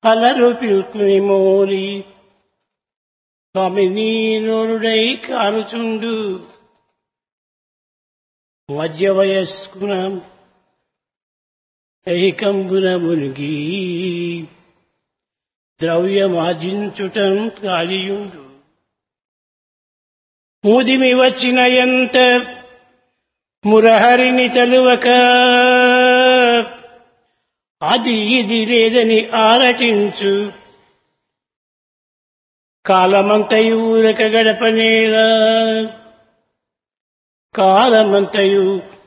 అలరు పిల్కుని మోరి స్వామి నోరుడై కారుచుండు మధ్య వయస్కున ఐకంబున మునిగి ద్రవ్యమార్జించుటం కాలియుండు ముదిమి వచ్చిన ఎంత మురహరిని తలువక అది ఇది లేదని ఆరటించు కాలమంతయు ఊరక గడపనేలా కాలమంతయు